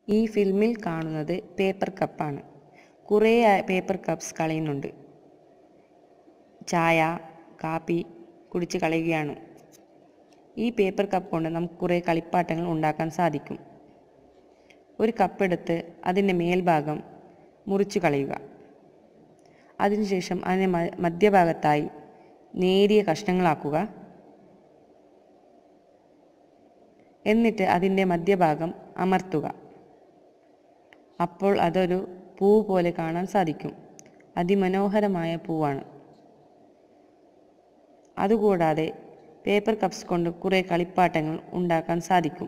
ഈ ഫിലിമിൽ കാണുന്നത് പേപ്പർ കപ്പാണ് കുറേ ആ- പേപ്പർ കപ്സ് കളയുന്നുണ്ട് ചായ കാപ്പി കുടിച്ച് കളയുകയാണ് ഈ പേപ്പർ കപ്പ് കൊണ്ട് നമുക്ക് കുറേ കളിപ്പാട്ടങ്ങൾ ഉണ്ടാക്കാൻ സാധിക്കും ഒരു കപ്പെടുത്ത് അതിൻ്റെ മേൽഭാഗം മുറിച്ചു കളയുക അതിനുശേഷം അതിനെ മ- മധ്യഭാഗത്തായി നേരിയ കഷ്ണങ്ങളാക്കുക എന്നിട്ട് അതിൻ്റെ മധ്യഭാഗം അമർത്തുക അപ്പോൾ അതൊരു പൂ പോലെ കാണാൻ സാധിക്കും അതിമനോഹരമായ പൂവാണ് അതുകൂടാതെ പേപ്പർ കപ്സ് കൊണ്ട് കുറേ കളിപ്പാട്ടങ്ങൾ ഉണ്ടാക്കാൻ സാധിക്കും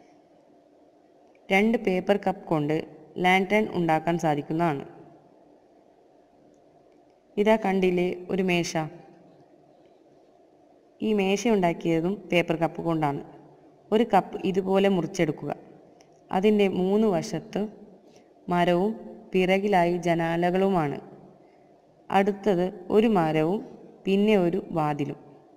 രണ്ട് പേപ്പർ കപ്പ് കൊണ്ട് ലാൻറ്റേൺ ഉണ്ടാക്കാൻ സാധിക്കുന്നതാണ് ഇതാ കണ്ടില്ലേ ഒരു മേശ ഈ മേശ ഉണ്ടാക്കിയതും പേപ്പർ കപ്പ് കൊണ്ടാണ് ഒരു കപ്പ് ഇതുപോലെ മുറിച്ചെടുക്കുക അതിൻ്റെ മൂന്ന് വശത്ത് മരവും പിറകിലായി ജനാലകളുമാണ് അടുത്തത് ഒരു മരവും പിന്നെ ഒരു വാതിലും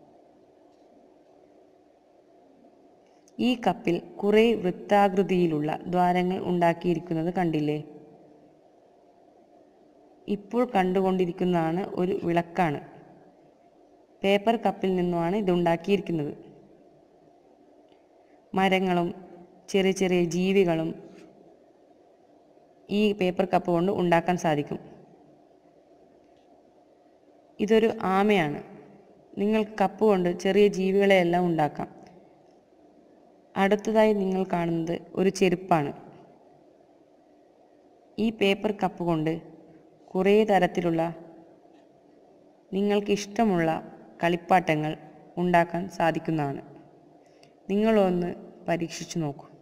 ഈ കപ്പിൽ കുറേ വൃത്താകൃതിയിലുള്ള ദ്വാരങ്ങൾ ഉണ്ടാക്കിയിരിക്കുന്നത് കണ്ടില്ലേ ഇപ്പോൾ കണ്ടുകൊണ്ടിരിക്കുന്നതാണ് ഒരു വിളക്കാണ് പേപ്പർ കപ്പിൽ നിന്നുമാണ് ഇത് ഉണ്ടാക്കിയിരിക്കുന്നത് മരങ്ങളും ചെറിയ ചെറിയ ജീവികളും ഈ പേപ്പർ കപ്പ് കൊണ്ട് ഉണ്ടാക്കാൻ സാധിക്കും ഇതൊരു ആമയാണ് നിങ്ങൾക്ക് കപ്പ് കൊണ്ട് ചെറിയ ജീവികളെയെല്ലാം ഉണ്ടാക്കാം അടുത്തതായി നിങ്ങൾ കാണുന്നത് ഒരു ചെരുപ്പാണ് ഈ പേപ്പർ കപ്പ് കൊണ്ട് കുറേ തരത്തിലുള്ള നിങ്ങൾക്ക് ഇഷ്ടമുള്ള കളിപ്പാട്ടങ്ങൾ ഉണ്ടാക്കാൻ സാധിക്കുന്നതാണ് നിങ്ങളൊന്ന് പരീക്ഷിച്ചു നോക്കൂ